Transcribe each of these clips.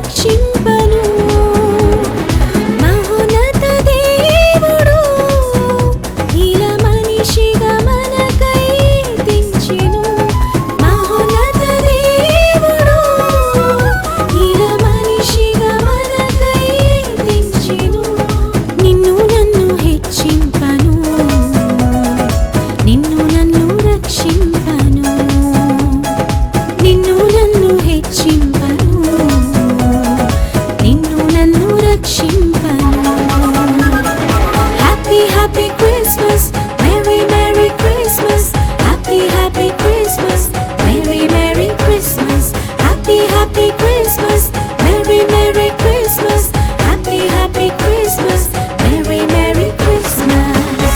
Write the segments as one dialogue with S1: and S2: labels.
S1: రక్షింపను మహోన్నత దేవుడు ఇలా మనిషిగా మనకై తెంచెను మహోన్నత దేవుడు ఇలా మనిషిగా మనకై తెంచెను నిన్ను నన్ను హెచ్చింపను నిన్ను నన్ను రక్షింపను నిన్ను నన్ను హెచ్చింపను నిన్ను నన్ను రక్షింపను happy happy Christmas merry merry Christmas happy happy Christmas merry merry Christmas happy happy Christmas merry merry Christmas happy happy Christmas merry merry Christmas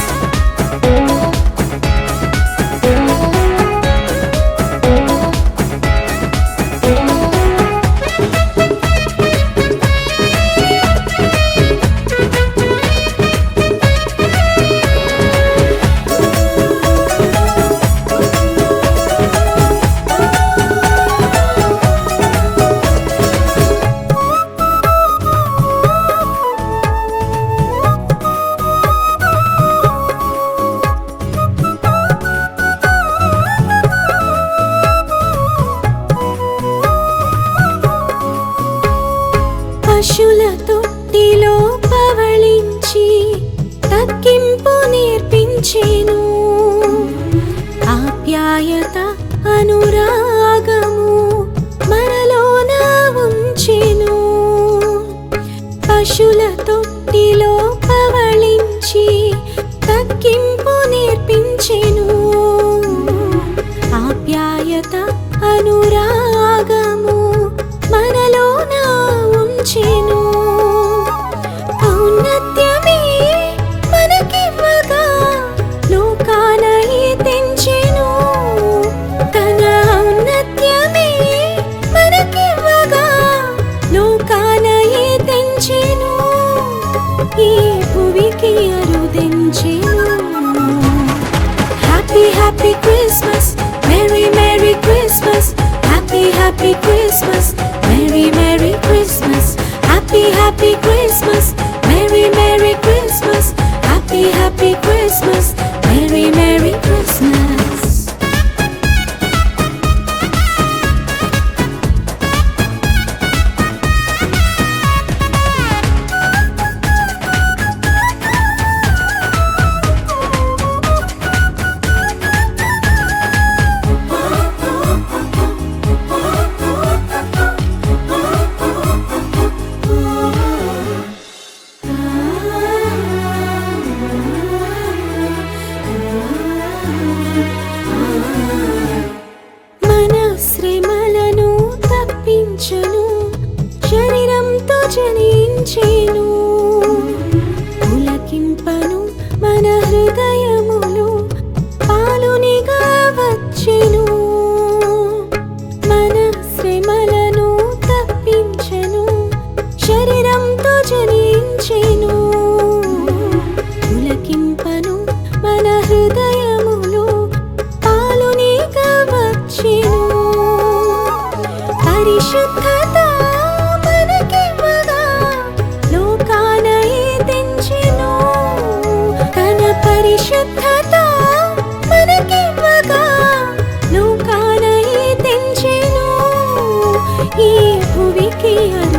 S1: పశుల తొట్టిలో పవళించి తగ్గింపు నేర్పించేను ఆప్యాయత అనురాగము మనలోన ఉంచెను పశుల తొట్టిలో పవళించి తగ్గింపు నేర్పించెను ఆప్యాయత అనురాగము మనలోన ఉంచెను ఔన్నత్యమే మనకివ్వగా లోకాన తెంచెను తన ఔన్నత్యమే మనకివ్వగా లోకాన తెంచెను ఈ భువికి అరుదించెను happy happy Christmas merry merry Christmas happy happy Christmas merry merry Christmas happy happy Christmas merry merry Christmas happy happy Christmas merry merry Christmas మన శ్రమలను తప్పించను శరీరంతో జనించేను పులకింపను మన హృదయములు పాలునిగా వచ్చెను మన శ్రమలను తప్పించను శరీరంతో జనించెను పులకింపను మన హృదయములు పాలునిగా వచ్చెను పరిశుద్ధత మనకివ్వగా లోకాన తెంచెను తన పరిశుద్ధత మనకివ్వగా లోకాన తెంచెను ఈ భువికి అరు